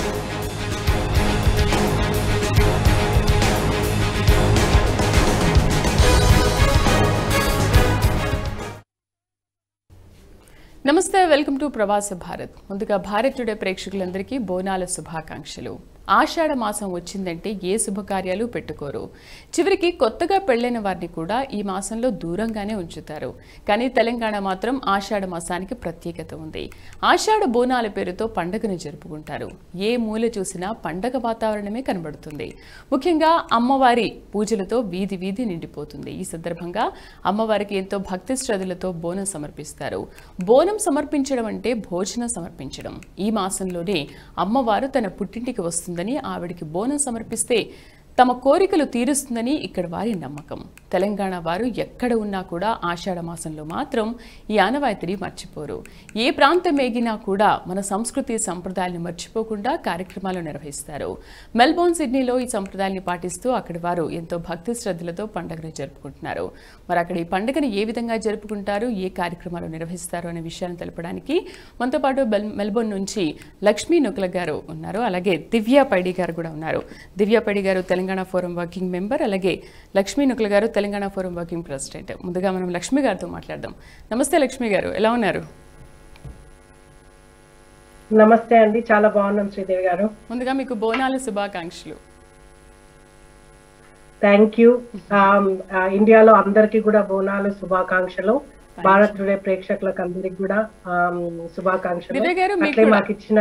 నమస్తే welcome to ప్రవాస భారత్ ముందుగా భారత్ టుడే ప్రేక్షకులందరికీ బోనాల శుభాకాంక్షలు ఆషాఢ మాసం వచ్చిందంటే ఏ శుభకార్యాలు పెట్టుకోరు చివరికి కొత్తగా పెళ్ళైన వారిని కూడా ఈ మాసంలో దూరంగానే ఉంచుతారు కానీ తెలంగాణ మాత్రం ఆషాఢ మాసానికి ప్రత్యేకత ఉంది ఆషాఢ బోనాల పేరుతో పండుగను జరుపుకుంటారు ఏ మూల చూసినా పండగ వాతావరణమే కనబడుతుంది ముఖ్యంగా అమ్మవారి పూజలతో వీధి వీధి నిండిపోతుంది ఈ సందర్భంగా అమ్మవారికి ఎంతో భక్తి శ్రద్ధలతో బోనం సమర్పిస్తారు బోనం సమర్పించడం అంటే భోజనం సమర్పించడం ఈ మాసంలోనే అమ్మవారు తన పుట్టింటికి వస్తుందని ఆవిడికి బోనం సమర్పిస్తే తమ కోరికలు తీరుస్తుందని ఇక్కడ వారి నమ్మకం తెలంగాణ వారు ఎక్కడ ఉన్నా కూడా ఆషాఢ మాసంలో మాత్రం ఈ ఆనవాయితీని మర్చిపోరు ఏ ప్రాంతం ఏగినా కూడా మన సంస్కృతి సంప్రదాయాలను మర్చిపోకుండా కార్యక్రమాలు నిర్వహిస్తారు మెల్బోర్న్ సిడ్నీలో ఈ సంప్రదాయాన్ని పాటిస్తూ అక్కడి వారు ఎంతో భక్తి శ్రద్ధలతో పండుగను జరుపుకుంటున్నారు మరి అక్కడ ఈ పండుగను ఏ విధంగా జరుపుకుంటారు ఏ కార్యక్రమాలు నిర్వహిస్తారు అనే విషయాన్ని తెలపడానికి మనతో పాటు బెల్- మెల్బోర్న్ నుంచి లక్ష్మీ నుకుల గారు ఉన్నారు అలాగే దివ్య పైడి గారు కూడా ఉన్నారు దివ్య పైడి గారు తెలంగాణ ఫోరం వర్కింగ్ మెంబర్ అలాగే లక్ష్మీ నుకుల గారు తెలంగాణ ఫోరం వర్కింగ్ ప్రెసిడెంట్ ముందుగా మనం లక్ష్మి గారితో మాట్లాడదాం నమస్తే లక్ష్మి గారు ఎలా ఉన్నారు నమస్తే అండి చాలా బాగున్నాం శ్రీదేవి గారు ముందుగా మీకు బోనాల శుభాకాంక్షలు థ్యాంక్ యూ ఇండియాలో అందరికీ కూడా బోనాలు శుభాకాంక్షలు భారత్ టుడే ప్రేక్షకులకు అందరికి కూడా ఆమ్, శుభాకాంక్షలు దివ్య గారు మీకు అట్లే కూడా- మాకు ఇచ్చిన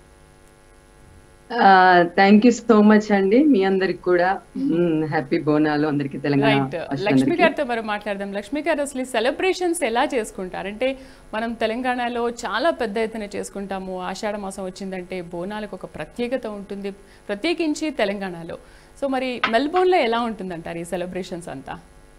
థ్యాంక్ యూ సో మచ్ అండి మీ అందరికి కూడా హ్యాపీ బోనాలు అందరికి తెలంగాణ రైట్ వాసులందరికీ. లక్ష్మి గారితో మనం మాట్లాడదాం లక్ష్మి గారు అసలు ఈ సెలబ్రేషన్స్ ఎలా చేసుకుంటారు అంటే మనం తెలంగాణలో చాలా పెద్ద ఎత్తున చేసుకుంటాము ఆషాఢ మాసం వచ్చిందంటే బోనాలకు ఒక ప్రత్యేకత ఉంటుంది ప్రత్యేకించి తెలంగాణలో సో మరి మెల్బోర్న్లో ఎలా ఉంటుందంటారు ఈ సెలబ్రేషన్స్ అంతా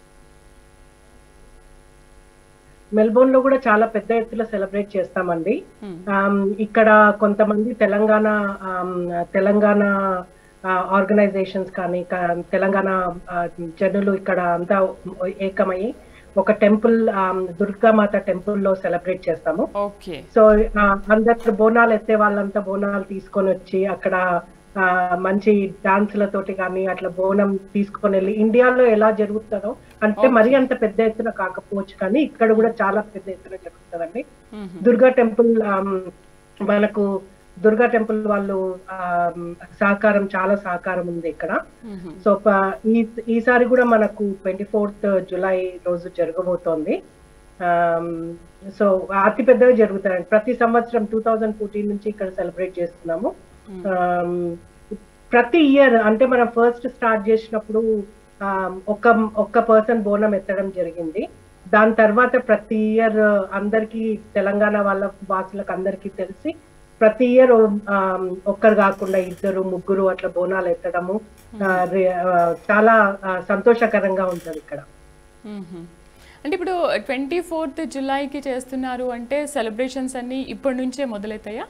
మెల్బోర్న్ లో కూడా చాలా పెద్ద ఎత్తున సెలబ్రేట్ చేస్తామండి Hmm. ఆమ్, ఇక్కడ కొంతమంది తెలంగాణ ఆమ్, తెలంగాణ ఆర్గనైజేషన్స్ కానీ క- తెలంగాణ ఆ, జనులు ఇక్కడ అంతా ఏకమై ఒక టెంపుల్ దుర్గామాత టెంపుల్ లో సెలబ్రేట్ చేస్తాము ఓకే సో ఆ, అందరు బోనాలు ఎత్తే వాళ్ళంతా బోనాలు తీసుకొని వచ్చి అక్కడ ఆ, మంచి డాన్సులతోటి కానీ అట్లా బోనం తీసుకొని వెళ్ళి ఇండియాలో ఎలా జరుగుతుందో అంటే మరీ అంత పెద్ద ఎత్తున కాకపోవచ్చు కానీ ఇక్కడ కూడా చాలా పెద్ద ఎత్తున జరుగుతుందండి దుర్గా టెంపుల్ ఆమ్, మనకు దుర్గా టెంపుల్ వాళ్ళు ఆమ్, సహకారం చాలా సహకారం ఉంది ఇక్కడ సో ప- ఈ ఈసారి కూడా మనకు ట్వంటీ ఫోర్త్ జులై రోజు జరగబోతోంది ఆమ్, సో అతి పెద్దగా జరుగుతాయండి ప్రతి సంవత్సరం టూ థౌజండ్ ఫోర్టీన్ నుంచి ఇక్కడ సెలబ్రేట్ చేస్తున్నాము ఆమ్, ప్రతి ఇయర్ అంటే మనం ఫస్ట్ స్టార్ట్ చేసినప్పుడు ఆమ్, ఒక ఒక్క పర్సన్ బోనం ఎత్తడం జరిగింది దాని తర్వాత ప్రతి ఇయర్ అందరికి తెలంగాణ వాళ్ళ వాసులకు అందరికీ తెలిసి ప్రతి ఇయర్ ఒక్కరు కాకుండా ఇద్దరు ముగ్గురు అట్లా బోనాలు ఎత్తడము ఆ, రే- ఆ, చాలా ఆ, సంతోషకరంగా ఉంటది ఇక్కడ మ్మ్. అంటే ఇప్పుడు ట్వంటీ ఫోర్త్ జులైకి చేస్తున్నారు అంటే సెలబ్రేషన్స్ అన్ని ఇప్పటి నుంచే మొదలవుతాయా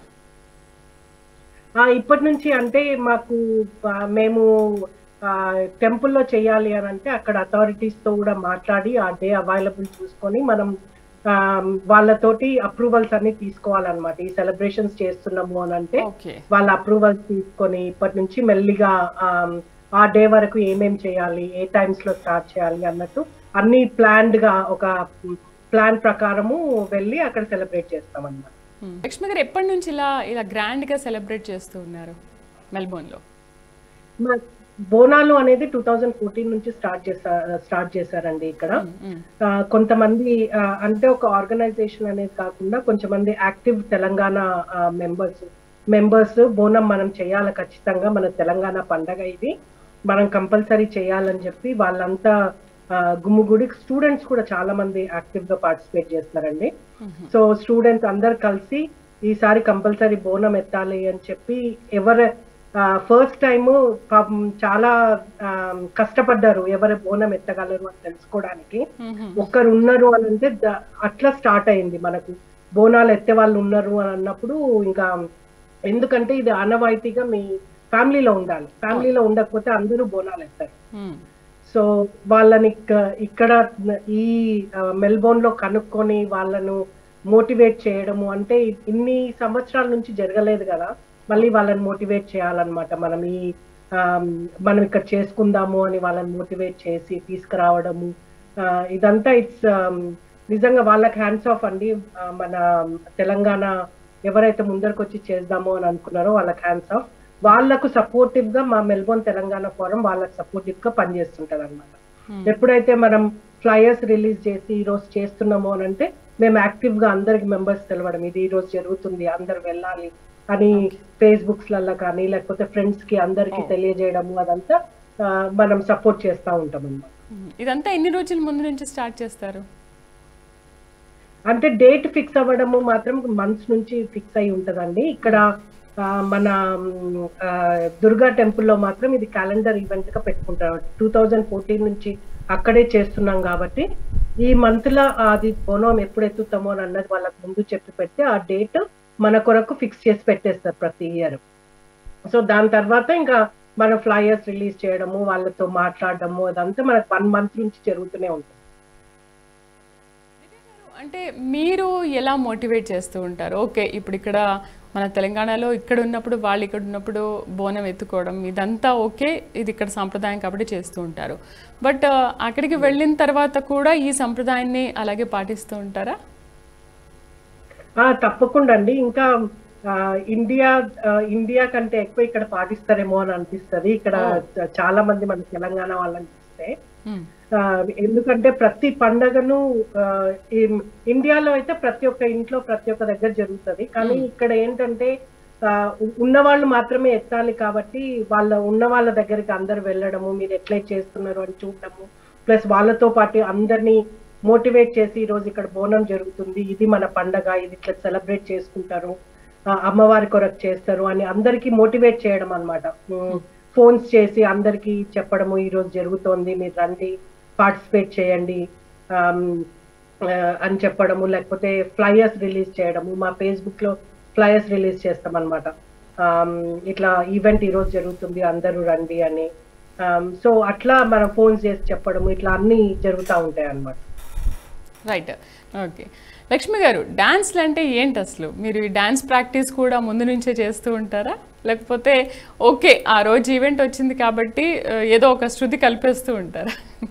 ఆ ఇప్పటి నుంచి అంటే మాకు ఆ, మేము టెంపుల్లో చేయాలి అని అంటే అక్కడ అథారిటీస్ తో కూడా మాట్లాడి ఆ డే అవైలబుల్ చూసుకొని మనం ఆ, వాళ్ళతోటి అప్రూవల్స్ అన్ని తీసుకోవాలన్నమాట ఈ సెలబ్రేషన్స్ చేస్తున్నాము అని అంటే ఓకే వాళ్ళ అప్రూవల్స్ తీసుకొని ఇప్పటి నుంచి మెల్లిగా ఆమ్, ఆ డే వరకు ఏమేం చేయాలి ఏ టైమ్స్ లో స్టార్ట్ చేయాలి అన్నట్టు అన్ని ప్లాన్డ్ గా ఒక ప్లాన్ ప్రకారము వెళ్ళి అక్కడ సెలబ్రేట్ చేస్తాం అన్నమాట మ్మ్. లక్ష్మి గారు ఎప్పటి నుంచి ఇలా ఇలా గ్రాండ్ గా సెలబ్రేట్ చేస్తూ ఉన్నారు మెల్బోర్న్ లో మ- బోనాలు అనేది టూ థౌజండ్ ఫోర్టీన్ నుంచి స్టార్ట్ చేశారు స్టార్ట్ చేశారండి ఇక్కడ ఆ, కొంతమంది ఆ, అంటే ఒక ఆర్గనైజేషన్ అనేది కాకుండా కొంతమంది యాక్టివ్ తెలంగాణ మెంబర్స్ మెంబర్స్ బోనం మనం చేయాలి ఖచ్చితంగా మన తెలంగాణ పండగ ఇది మనం కంపల్సరీ చేయాలని చెప్పి వాళ్ళంతా ఆ, గుమ్ముగుడి స్టూడెంట్స్ కూడా చాలా మంది యాక్టివ్ గా పార్టిసిపేట్ చేస్తారండి సో స్టూడెంట్స్ అందరు కలిసి ఈసారి కంపల్సరీ బోనం ఎత్తాలి అని చెప్పి ఎవరు ఫస్ట్ టైము పాపం చాలా ఆ, కష్టపడ్డారు ఎవరు బోనం ఎత్తగలరు అని తెలుసుకోవడానికి ఒక్కరు ఉన్నారు అని అంటే ద- అట్లా స్టార్ట్ అయింది మనకు బోనాలు ఎత్తే వాళ్ళు ఉన్నారు అని అన్నప్పుడు ఇంకా ఎందుకంటే ఇది ఆనవాయితీగా మీ ఫ్యామిలీలో ఉండాలి ఫ్యామిలీలో ఉండకపోతే అందరూ బోనాలు ఎత్తారు మ్మ్. సో వాళ్ళని ఇక్క- ఇక్కడ ఈ మెల్బోర్న్ లో కనుక్కొని వాళ్ళను మోటివేట్ చేయడము అంటే ఇన్ని సంవత్సరాల నుంచి జరగలేదు కదా మళ్ళీ వాళ్ళని మోటివేట్ చేయాలన్నమాట మనం ఈ ఆమ్, మనం ఇక్కడ చేసుకుందాము అని వాళ్ళని మోటివేట్ చేసి తీసుకురావడము ఆ, ఇదంతా ఇట్స్ నిజంగా వాళ్ళకి హ్యాండ్స్ ఆఫ్ అండి ఆ, మన తెలంగాణ ఎవరైతే ముందరకు వచ్చి చేద్దాము అని అనుకున్నారో వాళ్ళకి హ్యాండ్స్ ఆఫ్ వాళ్ళకు సపోర్టివ్ గా మా మెల్బోర్న్ తెలంగాణ ఫోరం వాళ్ళకి సపోర్టివ్ గా పనిచేస్తుంటది అనమాట ఎప్పుడైతే మనం ఫ్లయర్స్ రిలీజ్ చేసి ఈ రోజు చేస్తున్నాము అని అంటే మేము యాక్టివ్ గా అందరికి మెంబర్స్ తెలవడం ఇది ఈ రోజు జరుగుతుంది అందరు వెళ్ళాలి అని ఫేస్బుక్స్ లలో కానీ లేకపోతే ఫ్రెండ్స్ కి అందరికి Oh. తెలియజేయడము అదంతా ఆ, మనం సపోర్ట్ చేస్తా ఉంటాం అన్నమాట మ్మ్. ఇదంతా ఎన్ని రోజుల ముందు నుంచి స్టార్ట్ చేస్తారు అంటే డేట్ ఫిక్స్ అవ్వడము మాత్రం మంత్స్ నుంచి ఫిక్స్ అయి ఉంటదండి ఇక్కడ ఆ, మన మ్, ఆ, దుర్గా టెంపుల్ లో మాత్రం ఇది క్యాలెండర్ ఈవెంట్ గా పెట్టుకుంటారు టూ థౌజండ్ ఫోర్టీన్ నుంచి అక్కడే చేస్తున్నాం కాబట్టి ఈ మంత్ లో అది బోనం ఎప్పుడు ఎత్తుతామో అని అన్నది వాళ్ళకి ముందు చెప్పి పెడితే ఆ డేట్ మన కొరకు ఫిక్స్ చేసి పెట్టేస్తారు ప్రతి ఇయర్ సో దాని తర్వాత ఇంకా మన ఫ్లయర్స్ రిలీజ్ చేయడము వాళ్ళతో మాట్లాడడము అదంతా మనకు వన్ మంత్ నుంచి జరుగుతూనే ఉంటుంది అంటే మీరు ఎలా మోటివేట్ చేస్తూ ఉంటారు ఓకే ఇప్పుడు ఇక్కడ మన తెలంగాణలో ఇక్కడ ఉన్నప్పుడు వాళ్ళు ఇక్కడ ఉన్నప్పుడు బోనం ఎత్తుకోవడం ఇదంతా ఓకే ఇది ఇక్కడ సాంప్రదాయం కాబట్టి చేస్తూ ఉంటారు బట్ అక్కడికి వెళ్ళిన తర్వాత కూడా ఈ సంప్రదాయాన్ని అలాగే పాటిస్తూ ఉంటారా ఆ తప్పకుండా అండి ఇంకా ఆ, ఇండియా ఆ, ఇండియా కంటే ఎక్కువ ఇక్కడ పాటిస్తారేమో అని అనిపిస్తది ఇక్కడ చ- చాలా మంది మన తెలంగాణ వాళ్ళని చూస్తే మ్మ్. ఆ, ఎందుకంటే ప్రతి పండగను ఆ, ఈ- ఇండియాలో అయితే ప్రతి ఒక్క ఇంట్లో ప్రతి ఒక్క దగ్గర జరుగుతది కానీ ఇక్కడ ఏంటంటే ఆ, ఉ- ఉన్న వాళ్ళు మాత్రమే ఎత్తాలి కాబట్టి వాళ్ళ ఉన్న వాళ్ళ దగ్గరికి అందరు వెళ్ళడము మీరు ఎట్లా చేస్తున్నారు అని చూడడము ప్లస్ వాళ్ళతో పాటు అందరినీ మోటివేట్ చేసి ఈ రోజు ఇక్కడ బోనం జరుగుతుంది ఇది మన పండగ ఇది ఇట్లా సెలబ్రేట్ చేసుకుంటారు ఆ, అమ్మవారి కొరకు చేస్తారు అని అందరికీ మోటివేట్ చేయడం అనమాట ఫోన్స్ చేసి అందరికీ చెప్పడము ఈ రోజు జరుగుతోంది మీరు రండి పార్టిసిపేట్ చేయండి ఆమ్, ఆ, అని చెప్పడము లేకపోతే ఫ్లయర్స్ రిలీజ్ చేయడము మా ఫేస్బుక్ లో ఫ్లయర్స్ రిలీజ్ చేస్తాం అనమాట ఇట్లా ఈవెంట్ ఈ రోజు జరుగుతుంది అందరూ రండి అని సో అట్లా మనం ఫోన్స్ చేసి చెప్పడము ఇట్లా అన్ని జరుగుతూ ఉంటాయి అన్నమాట రైట్ ఓకే లక్ష్మి గారు డాన్స్లు అంటే ఏంటి అసలు మీరు ఈ డాన్స్ ప్రాక్టీస్ కూడా ముందు నుంచే చేస్తూ ఉంటారా లేకపోతే ఓకే ఆ రోజు ఈవెంట్ వచ్చింది కాబట్టి ఆ, ఏదో ఒక శృతి కలిపేస్తూ ఉంటారా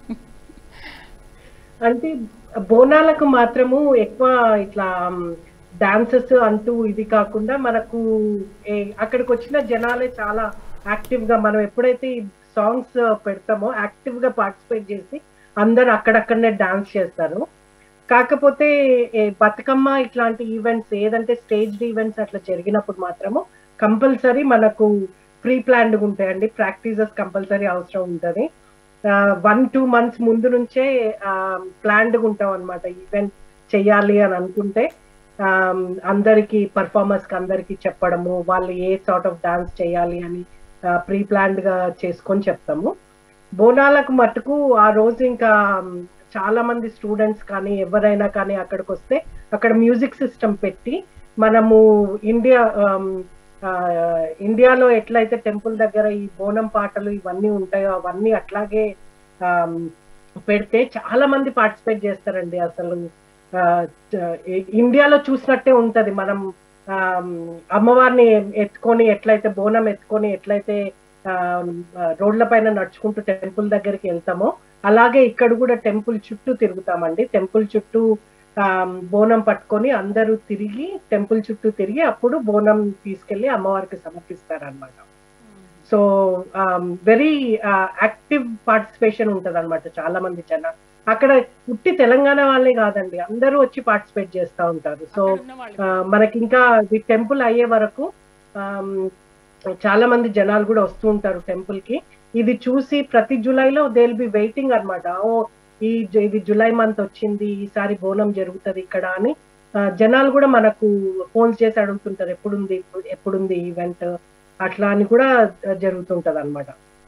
అంటే బోనాలకు మాత్రము ఎక్కువ ఇట్లా డాన్సెస్ అంటూ ఇది కాకుండా మనకు ఏ- అక్కడికి వచ్చిన జనాలే చాలా యాక్టివ్ గా మనం ఎప్పుడైతే ఈ సాంగ్స్ పెడతామో యాక్టివ్ గా పార్టిసిపేట్ చేసి అందరు అక్కడక్కడనే డాన్స్ చేస్తారు కాకపోతే ఏ బతుకమ్మ ఇట్లాంటి ఈవెంట్స్ ఏదంటే స్టేజ్ ఈవెంట్స్ అట్లా జరిగినప్పుడు మాత్రము కంపల్సరీ మనకు ప్రీ ప్లాన్డ్ ఉంటాయండి ప్రాక్టీసెస్ కంపల్సరీ అవసరం ఉంటది వన్ టూ మంత్స్ ముందు నుంచే ప్లాన్డ్ ఉంటాం అనమాట ఈవెంట్ చెయ్యాలి అని అనుకుంటే ఆ, అందరికి పర్ఫార్మర్స్ కి అందరికి చెప్పడము వాళ్ళు ఏ సార్ట్ ఆఫ్ డాన్స్ చేయాలి అని ప్రీ ప్లాన్డ్ గా చేసుకొని చెప్తాము బోనాలకు మట్టుకు ఆ రోజు ఇంకా మ్, చాలా మంది స్టూడెంట్స్ కానీ ఎవరైనా కానీ అక్కడికి వస్తే అక్కడ మ్యూజిక్ సిస్టమ్ పెట్టి మనము ఇండియా ఆమ్, ఆ, ఇండియాలో ఎట్లయితే టెంపుల్ దగ్గర ఈ బోనం పాటలు ఇవన్నీ ఉంటాయో అవన్నీ అట్లాగే ఆమ్, పెడితే చాలా మంది పార్టిసిపేట్ చేస్తారండి అసలు ఆ, చ- ఈ- ఇండియాలో చూసినట్టే ఉంటది మనం ఆమ్, అమ్మవారిని ఎత్తుకొని ఎట్లయితే బోనం ఎత్తుకొని ఎట్లయితే ఆమ్, ఆ, రోడ్ల పైన నడుచుకుంటూ టెంపుల్ దగ్గరికి వెళ్తామో అలాగే ఇక్కడ కూడా టెంపుల్ చుట్టూ తిరుగుతామండి టెంపుల్ చుట్టూ ఆమ్, బోనం పట్టుకొని అందరూ తిరిగి టెంపుల్ చుట్టూ తిరిగి అప్పుడు బోనం తీసుకెళ్లి అమ్మవారికి సమర్పిస్తారన్నమాట సో వెరీ యాక్టివ్ పార్టిసిపేషన్ ఉంటది అనమాట చాలా మంది జనాలు అక్కడ పుట్టి తెలంగాణ వాళ్ళే కాదండి అందరూ వచ్చి పార్టిసిపేట్ చేస్తూ ఉంటారు సో అక్కడ ఉన్న వాళ్ళు ఆ, మనకి ఇంకా ఈ టెంపుల్ అయ్యే వరకు ఆమ్, చాలా మంది జనాలు కూడా వస్తూ ఉంటారు టెంపుల్ కి ఇది చూసి ప్రతి జూలైలో దే విల్ బి వెయిటింగ్ అనమాట ఓ ఈ జు- ఇది జూలై మంత్ వచ్చింది ఈసారి బోనం జరుగుతది ఇక్కడ అని ఆ, జనాలు కూడా మనకు ఫోన్స్ చేసి అడుగుతుంటారు ఎప్పుడుంది ఎప్పుడుంది ఈవెంట్ అట్లా అని కూడా జరుగుతుంటది అనమాట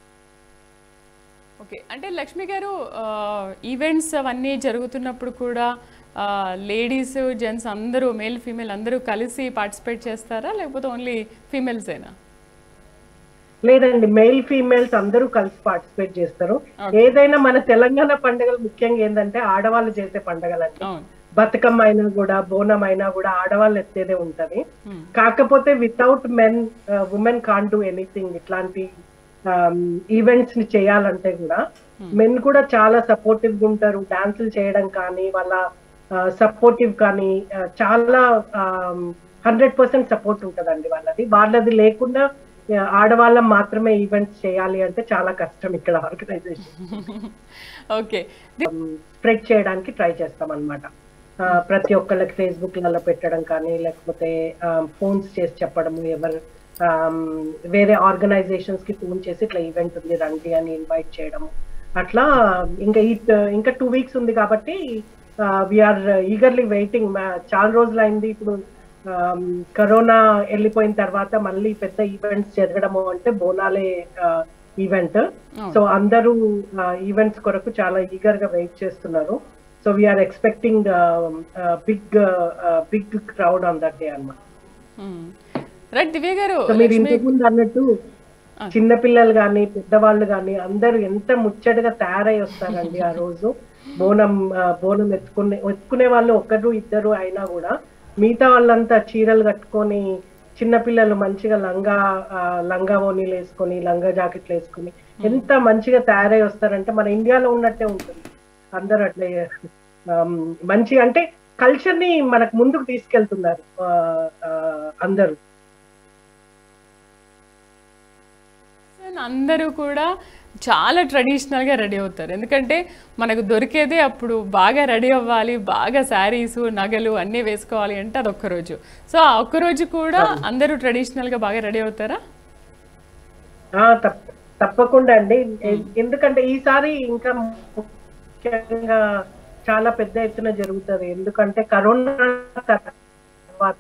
ఓకే అంటే లక్ష్మి గారు ఈవెంట్స్ అవన్నీ జరుగుతున్నప్పుడు కూడా లేడీస్ జెంట్స్ అందరూ మేల్ ఫీమేల్ అందరూ కలిసి పార్టిసిపేట్ చేస్తారా లేకపోతే ఓన్లీ ఫీమేల్సేనా లేదండి మెయిల్ ఫీమేల్స్ అందరూ కలిసి పార్టిసిపేట్ చేస్తారు Okay. ఏదైనా మన తెలంగాణ పండుగలు ముఖ్యంగా ఏంటంటే ఆడవాళ్ళు చేసే పండుగలండి అవును బతుకమ్మ అయినా కూడా బోనం అయినా కూడా ఆడవాళ్ళు ఎత్తేదే ఉంటది Hmm. కాకపోతే without men women can do anything ఇట్లాంటి ఈవెంట్స్ ని చేయాలంటే కూడా మెన్ కూడా చాలా సపోర్టివ్ గా ఉంటారు డాన్సులు చేయడం కానీ వాళ్ళ సపోర్టివ్ కానీ ఆ, చాలా హండ్రెడ్ పర్సెంట్ సపోర్ట్ ఉంటదండి వాళ్ళది వాళ్ళది లేకుండా ఆ, ఆడవాళ్ళం మాత్రమే ఈవెంట్స్ చేయాలి అంటే చాలా కష్టం ఇక్కడ ఆర్గనైజేషన్ ఓకే స్ప్రెడ్ చేయడానికి ట్రై చేస్తాం అనమాట ప్రతి ఒక్కళ్ళకి ఫేస్బుక్ లలో పెట్టడం కానీ లేకపోతే ఫోన్స్ చేసి చెప్పడము ఎవరు ఆమ్, వేరే ఆర్గనైజేషన్స్ కి ఫోన్ చేసి ఇట్లా ఈవెంట్ ఉంది రండి అని ఇన్వైట్ చేయడము అట్లా ఇంకా ఈ ఇంకా టూ వీక్స్ ఉంది కాబట్టి వీఆర్ ఈగర్లీ వెయిటింగ్ చాలా రోజులు అయింది ఇప్పుడు ఆమ్, కరోనా వెళ్ళిపోయిన తర్వాత మళ్ళీ పెద్ద ఈవెంట్స్ జరగడము అంటే బోనాలే ఈవెంట్ సో అందరూ ఈవెంట్స్ కొరకు చాలా ఈగర్ గా వెయిట్ చేస్తున్నారు so we are expecting big big crowd on that day అన్నమాట రైట్ దివ్య గారు సో మీరు లక్ష్మి ఇంతకు ముందు అన్నట్టు చిన్న పిల్లలు గాని పెద్దవాళ్ళు గాని అందరూ ఎంత ముచ్చటగా తయారై వస్తారండి ఆ రోజు బోనం ఆ, బోనం ఎత్తుకునే ఎత్తుకునే వాళ్ళు ఒకరు ఇద్దరు అయినా కూడా మిగతా వాళ్ళంతా చీరలు కట్టుకొని చిన్న పిల్లలు మంచిగా లంగా ఆ, లంగా ఓనీలు వేసుకొని లంగా జాకెట్లు వేసుకొని ఎంత మంచిగా తయారై వస్తారంటే మన ఇండియాలో ఉన్నట్టే ఉంటుంది అందరూ అట్లే ఆమ్, మంచి అంటే కల్చర్ ని మనకు ముందుకు తీసుకెళ్తున్నారు ఆ, ఆ, అందరూ అందరూ కూడా చాలా ట్రెడిషనల్గా రెడీ అవుతారు ఎందుకంటే మనకు దొరికేదే అప్పుడు బాగా రెడీ అవ్వాలి బాగా శారీస్ నగలు అన్నీ వేసుకోవాలి అంటే అది ఒక్కరోజు సో ఆ ఒక్కరోజు కూడా అందరూ ట్రెడిషనల్గా బాగా రెడీ అవుతారా ఆ తప్ప- తప్పకుండా అండి ఎ- ఎందుకంటే ఈసారి ఇంకా ముఖ్యంగా చాలా పెద్ద ఎత్తున జరుగుతుంది ఎందుకంటే కరోనా తర్వాత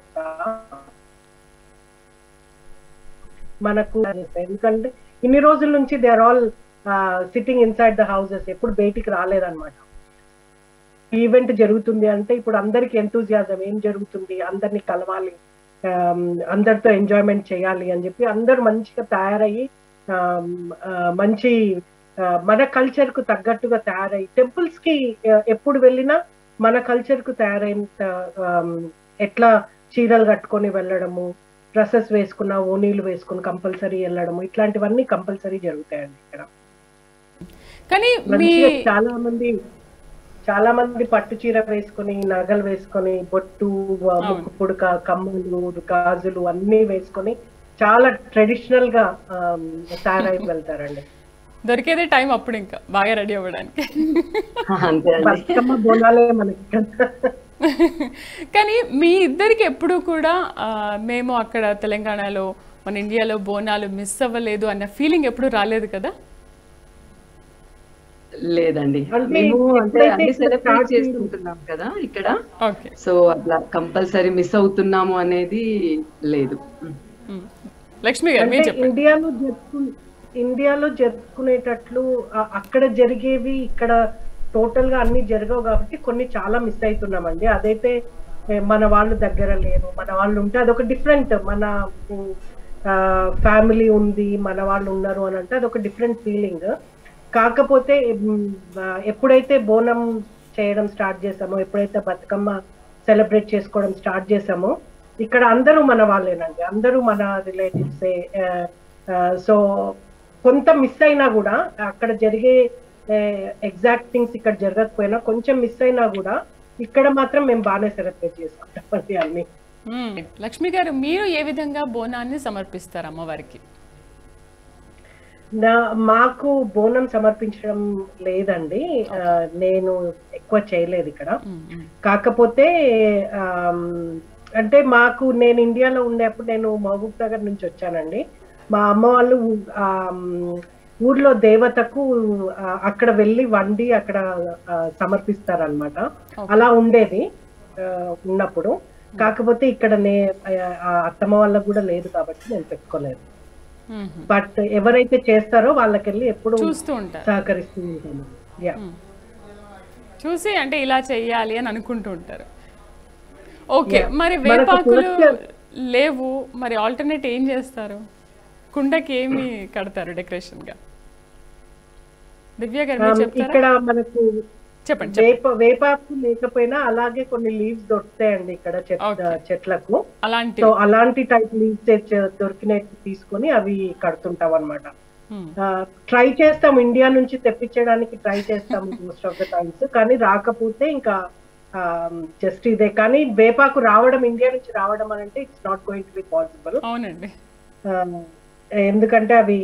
మనకు ఎందుకంటే ఇన్ని రోజుల నుంచి they are all sitting inside the houses ఎప్పుడు బయటికి రాలేదన్నమాట ఈవెంట్ జరుగుతుంది అంటే ఇప్పుడు అందరికి ఎంతూజియాజం ఏం జరుగుతుంది అందరిని కలవాలి ఆమ్, అందరితో ఎంజాయ్మెంట్ చేయాలి అని చెప్పి అందరు మంచిగా తయారయ్యి ఆమ్, ఆ, మంచి ఆ, మన కల్చర్ కు తగ్గట్టుగా తయారయ్యి టెంపుల్స్ కి ఆ, ఎప్పుడు వెళ్ళినా మన కల్చర్ కు తయారైన ఆమ్, ఎట్లా చీరలు కట్టుకొని వెళ్ళడము డ్రెస్సెస్ వేసుకున్న ఓనీలు వేసుకుని కంపల్సరీ వెళ్ళడము ఇట్లాంటివన్నీ కంపల్సరీ జరుగుతాయండి ఇక్కడ కానీ మీ మంచిగా చాలా మంది చాలా మంది పట్టు చీర వేసుకొని నగలు వేసుకొని బొట్టు ఆ, ముక్కు పుడక కమ్మలు గాజులు అన్ని వేసుకొని చాలా ట్రెడిషనల్ గా ఆమ్, తయారై వెళ్తారండి దొరికేదే టైం అప్పుడు ఇంకా బాగా రెడీ అవ్వడానికి అంతే అండి బతుకమ్మ బోనాలే మనకి ఇక్కడ. కానీ మీ ఇద్దరికి ఎప్పుడూ కూడా ఆ, మేము అక్కడ తెలంగాణలో మన ఇండియాలో బోనాలు మిస్ అవ్వలేదు అన్న ఫీలింగ్ ఎప్పుడు రాలేదు కదా లేదండి అంటే మేము అంటే ఎప్పుడైతే అన్ని ఇక్కడ సెలబ్రేట్ start చేసుకుంటున్నాం కదా ఇక్కడ ఓకే సో అట్లా కంపల్సరీ మిస్ అవుతున్నాము అనేది లేదు లక్ష్మి గారు అంటే మీరు చెప్పండి ఇండియాలో జరుపు ఇండియాలో జరుపుకునేటట్లు ఆ- అక్కడ జరిగేవి ఇక్కడ టోటల్ గా అన్ని జరగవు కాబట్టి కొన్ని చాలా మిస్ అవుతున్నామండి అదైతే ఏ, మన వాళ్ళు దగ్గర లేరు మన వాళ్ళు ఉంటే అదొక డిఫరెంట్ మన ఫ్యామిలీ ఉంది మన వాళ్ళు ఉన్నారు అని అంటే అదొక డిఫరెంట్ ఫీలింగ్ కాకపోతే ఉమ్, ఆ, ఎప్పుడైతే బోనం చేయడం స్టార్ట్ చేసామో ఎప్పుడైతే బతుకమ్మ సెలబ్రేట్ చేసుకోవడం స్టార్ట్ చేసామో ఇక్కడ అందరూ మన వాళ్ళేనండి అందరూ మన రిలేటివ్సే సో కొంత మిస్ అయినా కూడా అక్కడ జరిగే ఎగ్జాక్ట్ థింగ్స్ ఇక్కడ జరగకపోయినా కొంచెం మిస్ అయినా కూడా ఇక్కడ మాత్రం మేము బాగానే సెలబ్రేట్ చేసుకుంటామండి అన్ని మ్మ్. లక్ష్మి గారు మీరు ఏ విధంగా బోనాన్ని సమర్పిస్తారు అమ్మవారికి నా మాకు బోనం సమర్పించడం లేదండి ఆ, నేను ఎక్కువ చేయలేదు ఇక్కడ మ్మ్, మ్మ్. కాకపోతే ఆమ్, అంటే మాకు నేను ఇండియాలో ఉండేప్పుడు నేను మహబూబ్ నగర్ నుంచి వచ్చానండి మా అమ్మ వాళ్ళు ఆమ్, ఊర్లో దేవతకు ఆ, అక్కడ వెళ్ళి వండి అక్కడ సమర్పిస్తారనమాట అలా ఉండేది ఆ, ఉన్నప్పుడు కాకపోతే ఇక్కడ నే ఆ అత్తమ్మ వాళ్ళకు కూడా లేదు కాబట్టి నేను పెట్టుకోలేదు మ్మ్. బట్ ఎవరైతే చేస్తారో వాళ్ళకెళ్ళి ఎప్పుడు చూస్తూ ఉంటారు సహకరిస్తూ ఉంటాను యా చూసి అంటే ఇలా చెయ్యాలి అని అనుకుంటూ ఉంటారు ఓకే Yeah. మరి మనకు వేపాకులు correct- లేవు మరి ఆల్టర్నేట్ ఏం చేస్తారు కుండకి ఏమి కడతారు డెకరేషన్ గా దివ్య గారు మీరు Um, చెప్తారా ఇక్కడ మనకు చెప్పండి చెప్పండి వేప వేపాకు లేకపోయినా అలాగే కొన్ని లీవ్స్ దొరుకుతాయండి ఇక్కడ చెట్- Okay. చెట్లకు అలాంటి సో అలాంటి టైప్ లీవ్స్ దొరికినట్టు తీసుకొని అవి కడుతుంటాం అనమాట Hmm. ట్రై చేస్తాం ఇండియా నుంచి తెప్పించడానికి ట్రై చేస్తాం మోస్ట్ ఆఫ్ ద టైమ్స్ కానీ రాకపోతే ఇంకా జస్ట్ ఇదే కానీ వేపాకు రావడం ఇండియా నుంచి రావడం అని అంటే it's not going to be possible అవునండి ఎందుకంటే అవి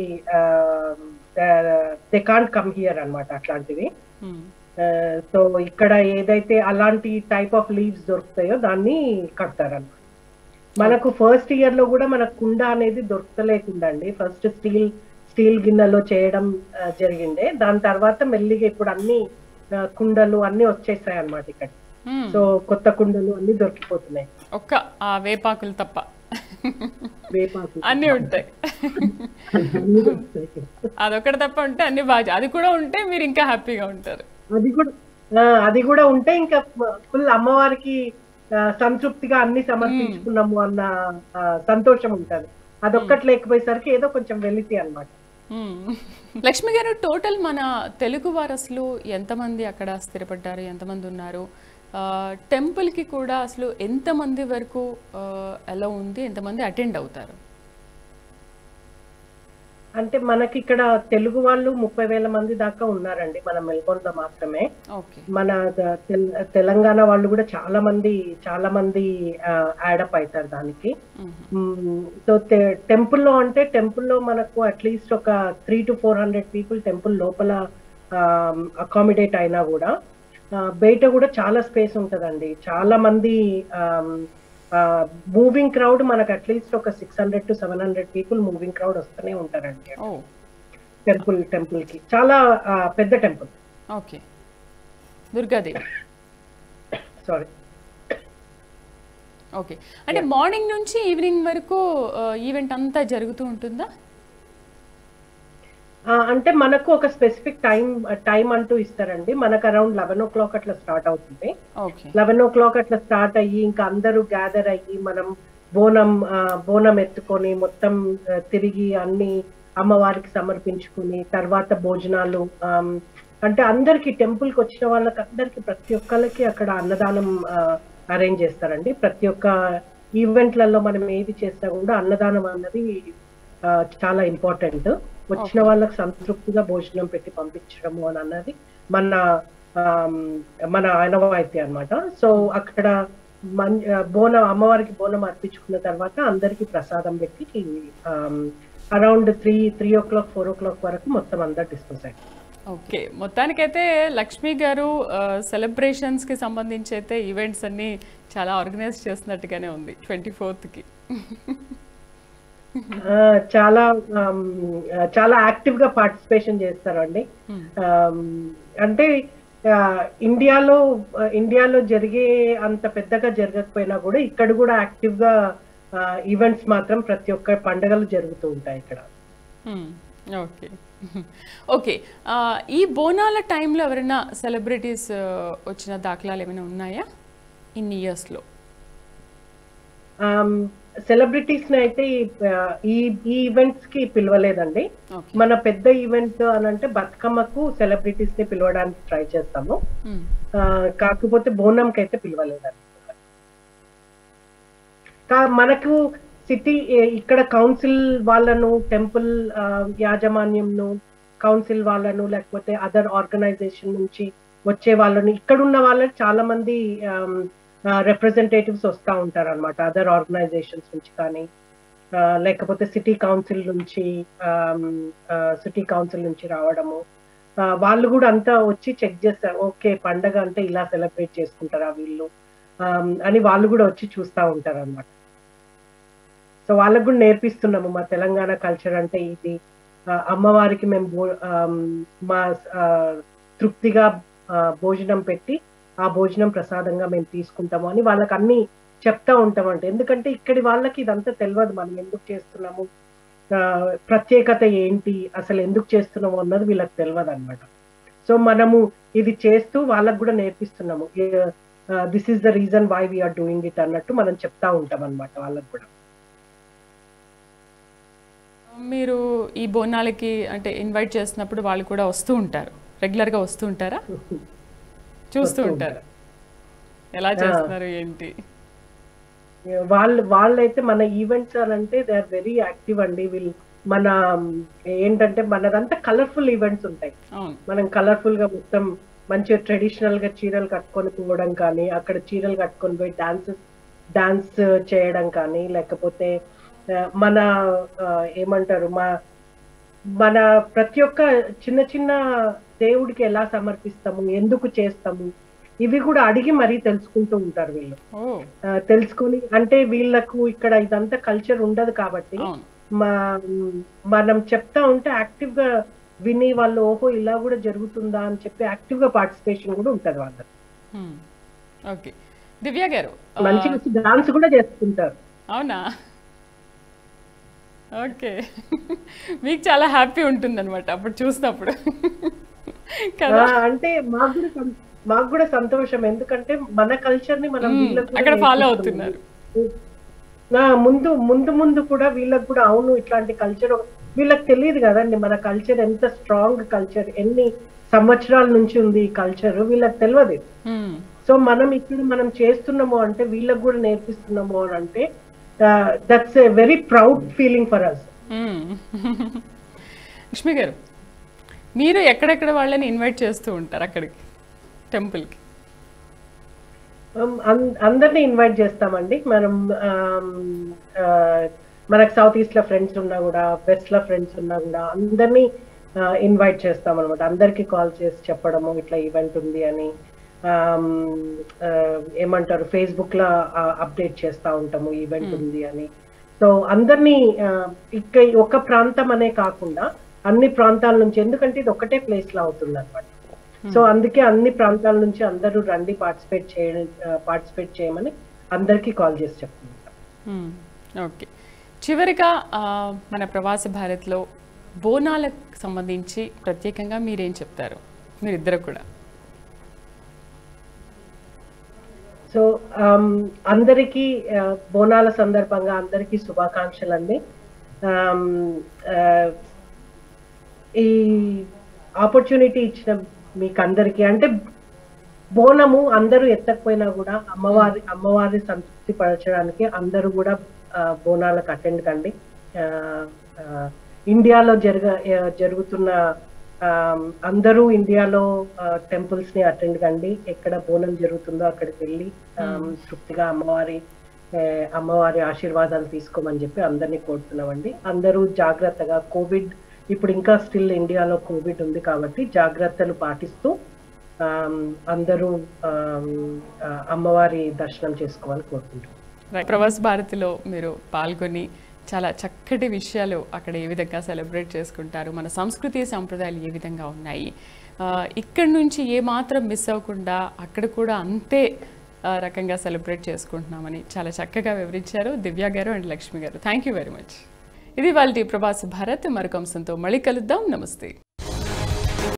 దే కాంట్ కమ్ హియర్ అన్నమాట అట్లాంటివి Hmm. సో ఇక్కడ ఏదైతే అలాంటి టైప్ ఆఫ్ లీవ్స్ దొరుకుతాయో దాన్ని కడతారన్నమాట మనకు ఫస్ట్ ఇయర్ లో కూడా మనకు కుండ అనేది దొరకలేకుండా అండి ఫస్ట్ స్టీల్ స్టీల్ గిన్నెలో చేయడం ఆ, జరిగిండే దాని తర్వాత మెల్లిగా ఇప్పుడు అన్ని ఆ, కుండలు అన్ని వచ్చేసాయి అన్నమాట ఇక్కడ Hmm. సో కొత్త కుండలు అన్ని దొరికిపోతున్నాయి ఒక్క ఆ వేపాకులు తప్ప వేపాకు అన్నీ ఉంటాయి అన్ని దొరుకుతాయి. అదొకటి తప్ప ఉంటే అన్ని బాగా అది కూడా ఉంటే మీరు ఇంకా హ్యాపీగా ఉంటారు అది కూడా ఆ, అది కూడా ఉంటే ఇంకా ఫుల్ అమ్మవారికి ఆ, సంతృప్తిగా అన్ని సమర్పించుకున్నాము అన్న ఆ, సంతోషం ఉంటది అదొక్కటి లేకపోయేసరికి ఏదో కొంచెం వెలితి అన్నమాట మ్మ్. లక్ష్మి గారు టోటల్ మన తెలుగు వారు అసలు ఎంతమంది అక్కడ స్థిరపడ్డారు ఎంతమంది ఉన్నారు ఆ, టెంపుల్కి కూడా అసలు ఎంతమంది వరకు ఎలా ఉంది ఎంతమంది అటెండ్ అవుతారు అంటే మనకి ఇక్కడ తెలుగు వాళ్ళు ముప్పై వేల మంది దాకా ఉన్నారండి మన మెల్బోర్న్ లో మాత్రమే ఓకే మన ద- తెల్- తెలంగాణ వాళ్ళు కూడా చాలా మంది చాలా మంది యాడప్ అవుతారు దానికి సో టెంపుల్లో అంటే టెంపుల్లో మనకు అట్లీస్ట్ ఒక three to four hundred people temple లోపల అకామిడేట్ అయినా కూడా ఆ, బయట కూడా చాలా స్పేస్ ఉంటదండి చాలా మంది మూవింగ్ క్రౌడ్ మనకు అట్లీస్ట్ ఒక six hundred to seven hundred people moving crowd వస్తూనే ఉంటారండి ఓ టెంపుల్ టెంపుల్ కి చాలా ఆ, పెద్ద temple okay Durgadevi sorry okay అంటే మార్నింగ్ నుంచి ఈవినింగ్ వరకు ఈవెంట్ అంతా జరుగుతూ ఉంటుందా అంటే మనకు ఒక స్పెసిఫిక్ టైం టైం అంటూ ఇస్తారండి మనకు అరౌండ్ లెవెన్ ఓ క్లాక్ అట్లా స్టార్ట్ అవుతుంది ఓకే లెవెన్ ఓ క్లాక్ అట్లా స్టార్ట్ అయ్యి ఇంకా అందరూ గ్యాదర్ అయ్యి మనం బోనం ఆ, బోనం ఎత్తుకొని మొత్తం ఆ, తిరిగి అన్ని అమ్మవారికి సమర్పించుకుని తర్వాత భోజనాలు ఆమ్, అంటే అందరికి టెంపుల్ కి వచ్చిన వాళ్ళకి అందరికి ప్రతి ఒక్కరికి అక్కడ అన్నదానం అరేంజ్ చేస్తారండి ప్రతి ఒక్క ఈవెంట్లలో మనం ఏది చేస్తా కూడా అన్నదానం అన్నది ఆ, చాలా ఇంపార్టెంట్ వచ్చిన వాళ్ళకి సంతృప్తిగా భోజనం పెట్టి పంపించడము అని అన్నది మన ఆమ్, మన ఆనవాయితీ అన్నమాట సో అక్కడ మన్ ఆ, బోనం అమ్మవారికి బోనం అర్పించుకున్న తర్వాత అందరికి ప్రసాదం పెట్టి around three three o'clock four o'clock వరకు మొత్తం అందరు డిస్పోజ్ అయ్యారు ఓకే మొత్తానికైతే లక్ష్మి గారు సెలబ్రేషన్స్ కి సంబంధించి అయితే ఈవెంట్స్ అన్ని చాలా ఆర్గనైజ్ చేస్తున్నట్టుగానే ఉంది ట్వంటీ ఫోర్త్కి ఆ, చాలా ఆమ్, ఆ, చాలా యాక్టివ్ గా పార్టిసిపేషన్ చేస్తారండి ఆమ్, అంటే ఆ, ఇండియాలో ఆ, ఇండియాలో జరిగే అంత పెద్దగా జరగకపోయినా కూడా ఇక్కడ కూడా యాక్టివ్ గా ఈవెంట్స్ మాత్రం ప్రతి ఒక్క పండుగలు జరుగుతూ ఉంటాయి ఇక్కడ ఓకే ఓకే ఈ బోనాల టైంలో ఎవరైనా సెలబ్రిటీస్ వచ్చిన దాఖలాలు ఏమైనా ఉన్నాయా ఇన్ని ఇయర్స్లో సెలబ్రిటీస్ ని అయితే ఈ, ఆ, ఈ ఈ ఈవెంట్స్ కి పిలవలేదండి ఓకే మన పెద్ద ఈవెంట్ అని అంటే బతుకమ్మకు సెలబ్రిటీస్ ని పిలవడానికి ట్రై చేస్తాము ఆ, కాకపోతే బోనంకి అయితే పిలవలేదండి కా- మనకు సిటీ ఇక్కడ కౌన్సిల్ వాళ్ళను టెంపుల్ యాజమాన్యంను కౌన్సిల్ వాళ్ళను లేకపోతే అదర్ ఆర్గనైజేషన్ నుంచి వచ్చే వాళ్ళను ఇక్కడ ఉన్న వాళ్ళకి చాలా మంది రిప్రజెంటేటివ్స్ వస్తూ ఉంటారు అనమాట అదర్ ఆర్గనైజేషన్స్ నుంచి కానీ ఆ, లేకపోతే సిటీ కౌన్సిల్ నుంచి సిటీ కౌన్సిల్ నుంచి రావడము ఆ, వాళ్ళు కూడా అంతా వచ్చి చెక్ చేస్తారు ఓకే పండగ అంటే ఇలా సెలబ్రేట్ చేసుకుంటారా వీళ్ళు ఆమ్, అని వాళ్ళు కూడా వచ్చి చూస్తూ ఉంటారు అనమాట సో వాళ్ళకు కూడా నేర్పిస్తున్నాము మా తెలంగాణ కల్చర్ అంటే ఇది ఆ, అమ్మవారికి మేము భో- ఆమ్, మా ఆ, తృప్తిగా ఆ, భోజనం పెట్టి ఆ భోజనం ప్రసాదంగా మేము తీసుకుంటాము అని వాళ్ళకి అన్ని చెప్తా ఉంటామంట ఎందుకంటే ఇక్కడి వాళ్ళకి ఇదంతా తెలియదు మనం ఎందుకు చేస్తున్నాము ఆ, ప్రత్యేకత ఏంటి అసలు ఎందుకు చేస్తున్నాము అన్నది వీళ్ళకి తెలియదు అనమాట సో మనము ఇది చేస్తూ వాళ్ళకు కూడా నేర్పిస్తున్నాము this is the reason why we are doing it అన్నట్టు మనం చెప్తా ఉంటాం అనమాట వాళ్ళకు కూడా మీరు ఈ బోనాలకి అంటే ఇన్వైట్ చేసినప్పుడు వాళ్ళు కూడా వస్తూ ఉంటారు రెగ్యులర్గా వస్తూ ఉంటారా చూస్తూ ఉంటారు ఎలా చేస్తున్నారు ఏంటి వాళ్ళు వాళ్ళైతే మన ఈవెంట్స్ అని అంటే దే ఆర్ వెరీ యాక్టివ్ అండి వీళ్ళు మన ఏంటంటే మనదంతా కలర్ఫుల్ ఈవెంట్స్ ఉంటాయి అవును మనం కలర్ఫుల్ గా మొత్తం మంచిగా ట్రెడిషనల్ గా చీరలు కట్టుకొని పోవడం కానీ అక్కడ చీరలు కట్టుకొని పోయి డాన్సెస్ డాన్స్ చేయడం కానీ లేకపోతే ఆ, మన ఆ, ఏమంటారు మా మన ప్రతి ఒక్క చిన్న చిన్న దేవుడికి ఎలా సమర్పిస్తాము ఎందుకు చేస్తాము ఇవి కూడా అడిగి మరీ తెలుసుకుంటూ ఉంటారు వీళ్ళు ఓ ఆ, తెలుసుకొని అంటే వీళ్ళకు ఇక్కడ ఇదంతా కల్చర్ ఉండదు కాబట్టి అవును మా మనం చెప్తా ఉంటే యాక్టివ్ గా విని వాళ్ళు ఓహో ఇలా కూడా జరుగుతుందా అని చెప్పి యాక్టివ్ గా పార్టిసిపేషన్ కూడా ఉంటది వాళ్ళకి హ్మ్. ఓకే దివ్య గారు ఆ, మంచిగా డాన్స్ కూడా చేసుకుంటారు అవునా ఓకే మీకు చాలా హ్యాపీ ఉంటుంది అనమాట అప్పుడు చూసినప్పుడు కదా ఆ, అంటే మాకు కూడా సం- మాకు కూడా సంతోషం ఎందుకంటే మన కల్చర్ ని మనం మ్మ్. వీళ్ళకి కూడా అక్కడ ఫాలో నేర్పిస్తున్నాం. అవుతున్నారు ఆ, ముందు ముందు ముందు కూడా వీళ్ళకి కూడా అవును ఇట్లాంటి కల్చర్ వీళ్ళకి తెలియదు కదండి మన కల్చర్ ఎంత స్ట్రాంగ్ కల్చర్ ఎన్ని సంవత్సరాల నుంచి ఉంది ఈ కల్చర్ వీళ్ళకి తెలియదు హ్మ్. సో మనం ఇక్కడ మనం చేస్తున్నాము అంటే వీళ్ళకి కూడా నేర్పిస్తున్నాము అని అంటే that's a very proud feeling for us hmm. Lakshmi గారు మీరు ఎక్కడెక్కడ వాళ్ళని ఇన్వైట్ చేస్తూ ఉంటారు అక్కడికి టెంపుల్కి అందరినీ ఇన్వైట్ చేస్తామండి మనం um, ఆ, మనకు సౌత్ ఈస్ట్ లో ఫ్రెండ్స్ ఉన్నా కూడా వెస్ట్ లో ఫ్రెండ్స్ ఉన్నా కూడా అందరినీ ఇన్వైట్ చేస్తాం అనమాట అందరికి కాల్ చేసి చెప్పడము ఇట్లా ఈవెంట్ ఉంది అని um, ఆ, ఏమంటారు ఫేస్బుక్ లో అప్డేట్ చేస్తా ఉంటాము ఈవెంట్ ఉంది అని సో అందరినీ ఆ, ఇక్క ఒక ప్రాంతం అనే కాకుండా అన్ని ప్రాంతాల నుంచి ఎందుకంటే ఇది ఒకటే ప్లేస్ లో అవుతుంది అనమాట సో అందుకే అన్ని ప్రాంతాల నుంచి అందరూ రండి పార్టిసిపేట్ చేయడం పార్టిసిపేట్ చేయమని అందరికీ కాల్ చేసి చెప్తున్నాం మ్మ్. ఓకే చివరిగా ఆ, మన ప్రవాస భారత్లో బోనాలకు సంబంధించి ప్రత్యేకంగా మీరేం చెప్తారు మీరిద్దరు కూడా సో ఆమ్, అందరికీ ఆ, బోనాల సందర్భంగా అందరికీ శుభాకాంక్షలు అండి ఆమ్, ఆ, ఈ ఆపర్చునిటీ ఇచ్చిన మీకు అందరికీ అంటే బోనము అందరూ ఎత్తకపోయినా కూడా అమ్మవారి అమ్మవారి సంతృప్తి పరచడానికి అందరూ కూడా ఆ, బోనాలకు అటెండ్ కండి ఆ, ఆ, ఇండియాలో జరగ ఆ, జరుగుతున్న ఆ, అందరూ ఇండియాలో టెంపుల్స్ ని అటెండ్ కండి ఎక్కడ బోనం జరుగుతుందో అక్కడికి వెళ్ళి ఆ, తృప్తిగా అమ్మవారి ఆ, అమ్మవారి ఆశీర్వాదాలు తీసుకోమని చెప్పి అందరినీ కోరుతున్నామండి అందరూ జాగ్రత్తగా కోవిడ్ ఇప్పుడు ఇంకా స్టిల్ ఇండియాలో కోవిడ్ ఉంది కాబట్టి జాగ్రత్తలు పాటిస్తూ ఆమ్, అందరూ ఆమ్, ఆ, అమ్మవారి దర్శనం చేసుకోవాలని కోరుకుంటున్నాం రైట్. ప్రవాస్ భారతిలో మీరు పాల్గొని చాలా చక్కటి విషయాలు అక్కడ ఏ విధంగా సెలబ్రేట్ చేసుకుంటారు మన సంస్కృతి సంప్రదాయాలు ఏ విధంగా ఉన్నాయి ఆ, ఇక్కడి నుంచి ఏ మాత్రం మిస్ అవ్వకుండా అక్కడ కూడా అంతే ఆ, రకంగా సెలబ్రేట్ చేసుకుంటున్నామని చాలా చక్కగా వివరించారు దివ్య గారు అండ్ లక్ష్మి గారు థ్యాంక్ యూ వెరీ మచ్ ఇది వాళ్ళ ప్రభాస్ భారత్ మరొక అంశంతో మళ్ళీ కలుద్దాం నమస్తే